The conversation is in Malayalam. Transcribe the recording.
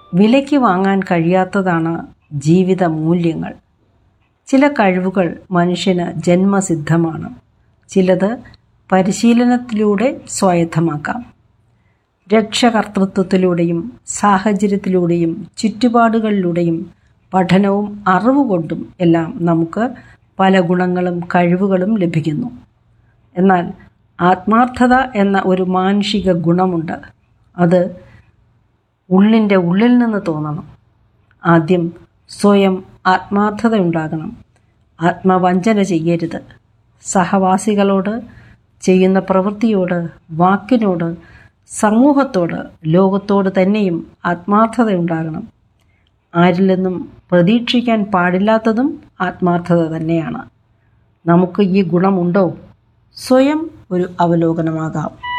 വിലയ്ക്ക് വാങ്ങാൻ കഴിയാത്തതാണ് ജീവിത മൂല്യങ്ങൾ ചില കഴിവുകൾ മനുഷ്യന് ജന്മസിദ്ധമാണ് ചിലത് പരിശീലനത്തിലൂടെ സ്വായത്തമാക്കാം രക്ഷകർത്തൃത്വത്തിലൂടെയും സാഹചര്യത്തിലൂടെയും ചുറ്റുപാടുകളിലൂടെയും പഠനവും അറിവുകൊണ്ടും എല്ലാം നമുക്ക് പല ഗുണങ്ങളും കഴിവുകളും ലഭിക്കുന്നു എന്നാൽ ആത്മാർത്ഥത എന്ന ഒരു മാനുഷിക ഗുണമുണ്ട് അത് ഉള്ളിൻ്റെ ഉള്ളിൽ നിന്ന് തോന്നണം ആദ്യം സ്വയം ആത്മാർത്ഥതയുണ്ടാകണം ആത്മവഞ്ചന ചെയ്യരുത് സഹവാസികളോട് ചെയ്യുന്ന പ്രവൃത്തിയോട് വാക്കിനോട് സമൂഹത്തോട് ലോകത്തോട് തന്നെയും ആത്മാർത്ഥതയുണ്ടാകണം ആരിൽ നിന്നും പ്രതീക്ഷിക്കാൻ പാടില്ലാത്തതും ആത്മാർത്ഥത തന്നെയാണ് നമുക്ക് ഈ ഗുണമുണ്ടോ സ്വയം ഒരു അവലോകനമാകാം